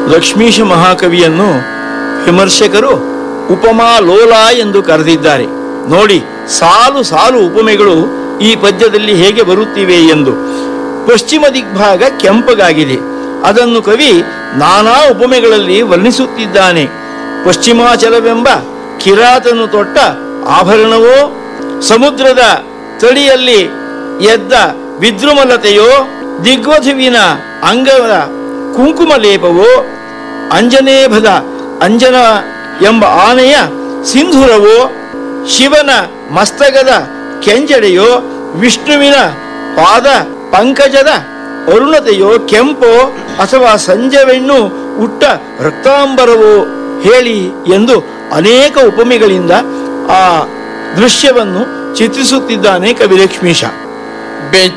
ಲಕ್ಷ್ಮೀಶ ಮಹಾಕವಿಯನ್ನು ವಿಮರ್ಶಕರು ಉಪಮಾ ಲೋಲ ಎಂದು ಕರೆದಿದ್ದಾರೆ ನೋಡಿ ಸಾಲು ಸಾಲು ಉಪಮೆಗಳು ಈ ಪದ್ಯದಲ್ಲಿ ಹೇಗೆ ಬರುತ್ತಿವೆ ಎಂದು ಪಶ್ಚಿಮ ದಿಗ್ಭಾಗ ಕೆಂಪಗಾಗಿದೆ ಅದನ್ನು ಕವಿ ನಾನಾ ಉಪಮೆಗಳಲ್ಲಿ ವರ್ಣಿಸುತ್ತಿದ್ದಾನೆ ಪಶ್ಚಿಮಾಚಲವೆಂಬ ಕಿರಾತನು ತೊಟ್ಟ ಆಭರಣವೋ ಸಮುದ್ರದ ತಡಿಯಲ್ಲಿ ಎದ್ದ ವಿದ್ರುಮಲತೆಯೋ ದಿಗ್ವಧುವಿನ ಅಂಗದ ಕುಂಕುಮ ಲೇಪವೋ ಅಂಜನೇಭದ ಅಂಜನ ಎಂಬ ಆನೆಯ ಸಿಂಧುರವೋ ಶಿವನ ಮಸ್ತಕದ ಕೆಂಜಡೆಯೋ ವಿಷ್ಣುವಿನ ಪಾದ ಪಂಕಜದ ಅರುಣತೆಯೋ ಕೆಂಪೋ ಅಥವಾ ಸಂಜವೆಣ್ಣು ಉಟ್ಟ ರಕ್ತಾಂಬರವೋ ಹೇಳಿ ಎಂದು ಅನೇಕ ಉಪಮೆಗಳಿಂದ ಆ ದೃಶ್ಯವನ್ನು ಚಿತ್ರಿಸುತ್ತಿದ್ದಾನೆ ಕವಿ ಲಕ್ಷ್ಮೀಶ ಬೆಚ್ಚ